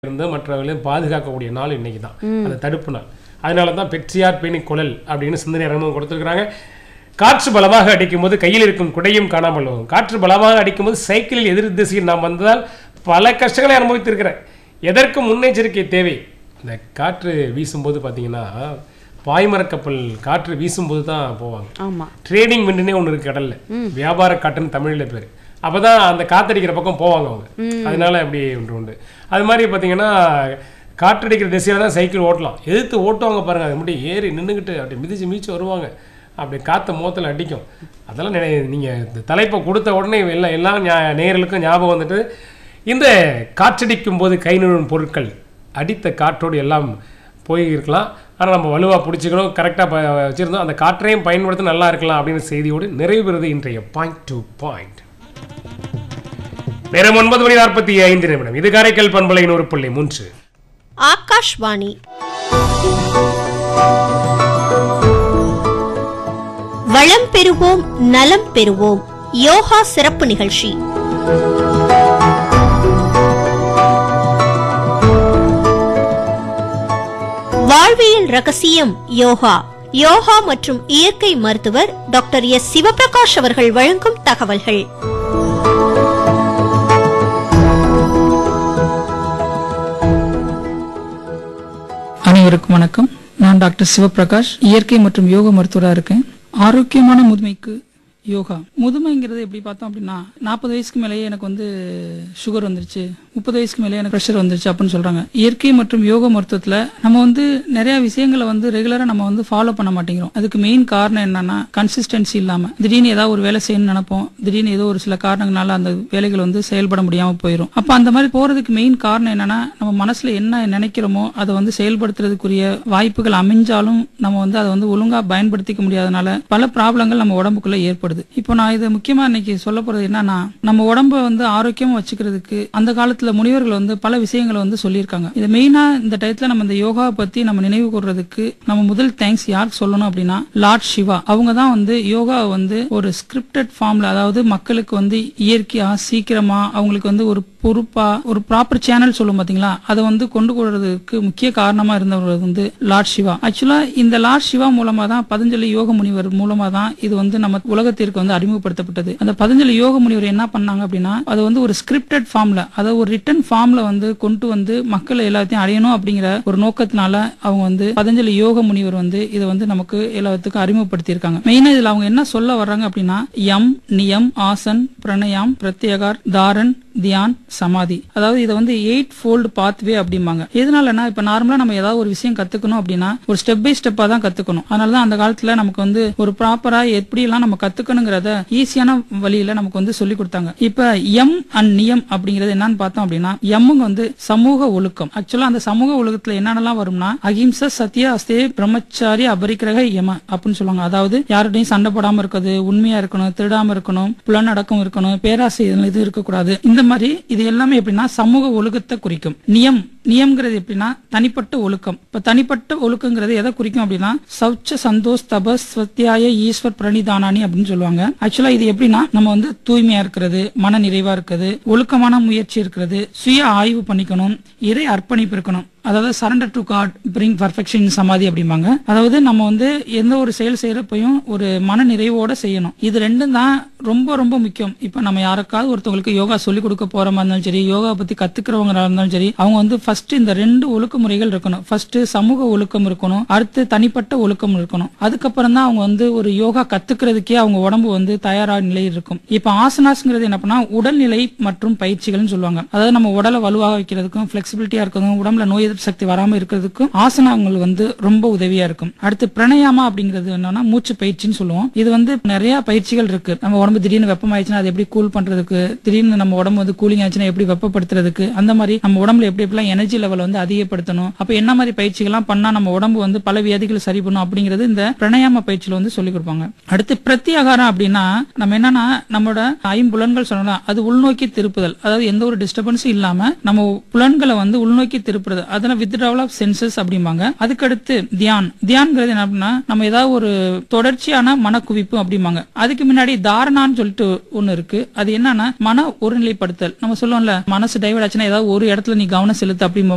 இருந்து மற்றவர்களையும் பாதுகாக்கக்கூடிய நாள் இன்னைக்கு தான் அந்த தடுப்பு நாள் அதனால தான் பெற்றியார் பேணி குழல் அப்படின்னு சிந்தனை அரங்கம் கொடுத்துருக்காங்க காற்று பலமாக அடிக்கும்போது கையில் இருக்கும் குடையும் காணாமல் போகும் காற்று பலமாக அடிக்கும்போது சைக்கிளில் எதிர் திசையில் நாம் வந்ததால் பல கஷ்டங்களை அனுபவித்திருக்கிறேன் எதற்கு முன்னெச்சரிக்கை தேவை இந்த காற்று வீசும்போது பார்த்தீங்கன்னா பாய்மரக் கப்பல் காற்று வீசும்போது தான் போவாங்க ஆமா ட்ரேடிங் விண்டுனே ஒன்று இருக்கு கடல்ல வியாபார காட்டுன்னு தமிழில் பேர் அப்பதான் அந்த காத்தடிக்கிற பக்கம் போவாங்க அவங்க அதனால அப்படி ஒன்று உண்டு அது மாதிரி பார்த்தீங்கன்னா காற்றடிக்கிற திசையில தான் சைக்கிள் ஓட்டலாம் எதிர்த்து ஓட்டுவாங்க பாருங்க அது முடி ஏறி நின்றுக்கிட்டு அப்படி மிதிச்சு மிதிச்சு வருவாங்க அப்படி காற்று முகத்தில் அடிக்கும் அதெல்லாம் நினை நீங்கள் இந்த தலைப்பை கொடுத்த உடனே எல்லாம் எல்லாம் ஞா- நேயர்களுக்கும் ஞாபகம் வந்துட்டு இந்த காற்றடிக்கும் போது கை நழுவும் பொருட்கள் அடித்த காற்றோடு எல்லாம் போய் இருக்கலாம் ஆனால் நம்ம வலுவாக பிடிச்சிக்கணும் கரெக்டாக வச்சுருந்தோம் அந்த காற்றையும் பயன்படுத்த நல்லா இருக்கலாம் அப்படின்னு செய்தியோடு நிறைவு பெறுது இன்றைய பாயிண்ட் டு பாயிண்ட் நேரம் ஒன்பது மணி நாற்பத்தி ஐந்து நிமிடம் இது காரைக்கால் பண்பலை நூறு புள்ளி மூன்று ஆகாஷ்வாணி வளம் பெறுவோம் நலம் பெறுவோம் யோகா சிறப்பு நிகழ்ச்சி வாழ்வியல் ரகசியம் யோகா யோகா மற்றும் இயற்கை மருத்துவர் டாக்டர் எஸ் சிவபிரகாஷ் அவர்கள் வழங்கும் தகவல்கள் அனைவருக்கும் வணக்கம் நான் டாக்டர் சிவபிரகாஷ் இயற்கை மற்றும் யோக மருத்துவராக இருக்கேன் ஆரோக்கியமான முதுமைக்கு யோகா முதுமைங்கிறது எப்படி பார்த்தோம் அப்படின்னா நாற்பது வயசுக்கு மேலேயே எனக்கு வந்து சுகர் வந்துருச்சு முப்பது வயசுக்கு மேலேயே எனக்கு ப்ரெஷர் வந்துருச்சு அப்படின்னு சொல்றாங்க இயற்கை மற்றும் யோக மருத்துவத்தில் நம்ம வந்து நிறைய விஷயங்களை வந்து ரெகுலராக நம்ம வந்து ஃபாலோ பண்ண மாட்டேங்கிறோம் அதுக்கு மெயின் காரணம் என்னன்னா கன்சிஸ்டன்சி இல்லாமல் திடீர்னு ஏதாவது ஒரு வேலை செய்யணும்னு நினைப்போம் திடீர்னு ஏதோ ஒரு சில காரணங்களால அந்த வேலைகள் வந்து செயல்பட முடியாமல் போயிடும் அப்போ அந்த மாதிரி போறதுக்கு மெயின் காரணம் என்னன்னா நம்ம மனசுல என்ன நினைக்கிறோமோ அதை வந்து செயல்படுத்துறதுக்குரிய வாய்ப்புகள் அமைஞ்சாலும் நம்ம வந்து அதை வந்து ஒழுங்கா பயன்படுத்திக்க முடியாதனால பல ப்ராப்ளங்கள் நம்ம உடம்புக்குள்ள ஏற்படுது இப்போ நான் இது முக்கியமா இன்னைக்கு சொல்ல போறது என்னன்னா நம்ம உடம்ப வந்து ஆரோக்கியமா வச்சுக்கிறதுக்கு அந்த காலத்துல முனிவர்கள் வந்து பல விஷயங்களை வந்து சொல்லியிருக்காங்க இது மெயினா இந்த டயத்துல நம்ம இந்த யோகாவை பத்தி நம்ம நினைவு கூறுறதுக்கு நம்ம முதல் தேங்க்ஸ் யாருக்கு சொல்லணும் அப்படின்னா லார்ட் சிவா அவங்க தான் வந்து யோகாவை வந்து ஒரு ஸ்கிரிப்டட் ஃபார்ம்ல அதாவது மக்களுக்கு வந்து இயற்கையா சீக்கிரமா அவங்களுக்கு வந்து ஒரு பொறுப்பா ஒரு ப்ராப்பர் சேனல் சொல்லும் பாத்தீங்களா அதை வந்து கொண்டு போறதுக்கு முக்கிய காரணமா இருந்தவர் வந்து லார்ட் சிவா ஆக்சுவலா இந்த லார்ட் சிவா மூலமா தான் பதஞ்சலி யோக முனிவர் மூலமா தான் இது வந்து நம்ம உலகத்திற்கு வந்து அறிமுகப்படுத்தப்பட்டது அந்த பதஞ்சலி யோக முனிவர் என்ன பண்ணாங்க அப்படின்னா அது வந்து ஒரு ஸ்கிரிப்டட் ஃபார்ம்ல அதாவது ஒரு ரிட்டன் ஃபார்ம்ல வந்து கொண்டு வந்து மக்கள் எல்லாத்தையும் அடையணும் அப்படிங்கிற ஒரு நோக்கத்தினால அவங்க வந்து பதஞ்சலி யோக முனிவர் வந்து இதை வந்து நமக்கு எல்லாத்துக்கும் அறிமுகப்படுத்தி இருக்காங்க மெயினா இதுல அவங்க என்ன சொல்ல வர்றாங்க அப்படின்னா யம் நியம் ஆசன் பிரணயாம் பிரத்யேகார் தாரன் தியான் சமாதி அதாவது இதை வந்து எயிட் ஃபோல்டு பாத்வே அப்படிம்பாங்க எதனாலனா இப்ப நார்மலா நம்ம ஏதாவது ஒரு விஷயம் கத்துக்கணும் அப்படின்னா ஒரு ஸ்டெப் பை ஸ்டெப்பா தான் கத்துக்கணும் அதனாலதான் அந்த காலத்துல நமக்கு வந்து ஒரு ப்ராப்பரா எப்படி எல்லாம் நம்ம கத்துக்கணுங்கிறத ஈஸியான வழியில நமக்கு வந்து சொல்லி கொடுத்தாங்க இப்ப எம் அண்ட் நியம் அப்படிங்கிறது என்னன்னு பார்த்தோம் அப்படின்னா எம்முங்க வந்து சமூக ஒழுக்கம் ஆக்சுவலா அந்த சமூக ஒழுக்கத்துல என்னென்னலாம் வரும்னா அகிம்சா சத்யா அஸ்தே பிரம்மச்சாரி அபரிக்கிரக யம அப்படின்னு சொல்லுவாங்க அதாவது யார்கிட்டையும் சண்டை போடாம இருக்கிறது உண்மையா இருக்கணும் திருடாம இருக்கணும் புலனடக்கம் இருக்கணும் பேராசை இதுல இது இருக்கக்கூடாது இந்த மாதிரி இது எல்லாமே எப்படின்னா சமூக ஒழுக்கத்தை குறிக்கும் நியம் நியம்ங்கிறது எப்படின்னா தனிப்பட்ட ஒழுக்கம் இப்ப தனிப்பட்ட ஒழுக்கங்கிறது எதை குறிக்கும் அப்படின்னா சௌச்ச சந்தோஷ் தபஸ் ஸ்வத்தியாய ஈஸ்வர் பிரணிதானானி அப்படின்னு சொல்லுவாங்க ஆக்சுவலா இது எப்படின்னா நம்ம வந்து தூய்மையா இருக்கிறது மன நிறைவா இருக்கிறது ஒழுக்கமான முயற்சி இருக்கிறது சுய ஆய்வு பண்ணிக்கணும் இறை அர்ப்பணிப்பு இருக்கணும் அதாவது surrender to God bring perfection samadhi அப்படிம்பாங்க அதாவது நம்ம வந்து எந்த ஒரு செயல் செய்யறப்பையும் ஒரு மன நிறைவோட செய்யணும் இது ரெண்டும் தான் ரொம்ப ரொம்ப முக்கியம் இப்ப நம்ம யாருக்காவது ஒருத்தவங்களுக்கு யோகா சொல்லி கொடுக்க போற மாதிரி இருந்தாலும் சரி யோகா பத்தி கத்துக்கிறவங்க இருந்தாலும் சரி அவங்க வந்து ஃபர்ஸ்ட் இந்த ரெண்டு ஒழுக்க முறைகள் இருக்கணும் ஃபர்ஸ்ட் சமூக ஒழுக்கம் இருக்கணும் அடுத்து தனிப்பட்ட ஒழுக்கம் இருக்கணும் அதுக்கப்புறம் தான் அவங்க வந்து ஒரு யோகா கத்துக்கிறதுக்கே அவங்க உடம்பு வந்து தயாராக நிலையில் இருக்கும் இப்ப ஆசனாஸ்ங்கிறது என்ன பண்ணா உடல்நிலை மற்றும் பயிற்சிகள்னு சொல்லுவாங்க அதாவது நம்ம உடலை வலுவாக வைக்கிறதுக்கும் பிளெக்சிபிலிட்டியா இருக்கிறதுக்கும் உடம்புல நோய் எதிர்ப்பு சக்தி வராம இருக்கிறதுக்கும் ஆசனங்கள் வந்து ரொம்ப உதவியா இருக்கும் அடுத்து பிரணயாமா அப்படிங்கிறது என்னன்னா மூச்சு பயிற்சின்னு சொல்லுவோம் இது வந்து நிறைய பயிற்சிகள் இருக்கு நம்ம உடம்பு திடீர்னு வெப்பமாயிடுச்சுன்னா அதை எப்படி கூல் பண்றதுக்கு திடீர்னு நம்ம உடம்பு வந்து கூலிங் ஆச்சுன்னா எப்படி வெப்பப்படுத்துறதுக்கு அந்த மாதிரி நம்ம உடம்புல எப்படி எப்படிலாம் எனர்ஜி லெவல் வந்து அதிகப்படுத்தணும் அப்ப என்ன மாதிரி பயிற்சிகள்லாம் பண்ணா நம்ம உடம்பு வந்து பல வியாதிகளை சரி பண்ணும் அப்படிங்கிறது இந்த பிரணயாம பயிற்சியில வந்து சொல்லி கொடுப்பாங்க அடுத்து பிரத்யாகாரம் அப்படின்னா நம்ம என்னன்னா நம்மளோட ஐம்புலன்கள் சொல்லலாம் அது உள்நோக்கி திருப்புதல் அதாவது எந்த ஒரு டிஸ்டர்பன்ஸும் இல்லாம நம்ம புலன்களை வந்து உள்நோக்கி திருப்புறது அதனால வித்ட்ராவல் ஆஃப் சென்சஸ் அப்படிம்பாங்க அதுக்கடுத்து தியான் தியான்ங்கிறது என்ன அப்படின்னா நம்ம ஏதாவது ஒரு தொடர்ச்சியான மனக்குவிப்பு அப்படிம்பாங்க அதுக்கு முன்னாடி தாரணான்னு சொல்லிட்டு ஒண்ணு இருக்கு அது என்னன்னா மன ஒருநிலைப்படுத்தல் நம்ம சொல்லுவோம்ல மனசு டைவர்ட் ஆச்சுன்னா ஏதாவது ஒரு இடத்துல நீ கவனம் செலுத்து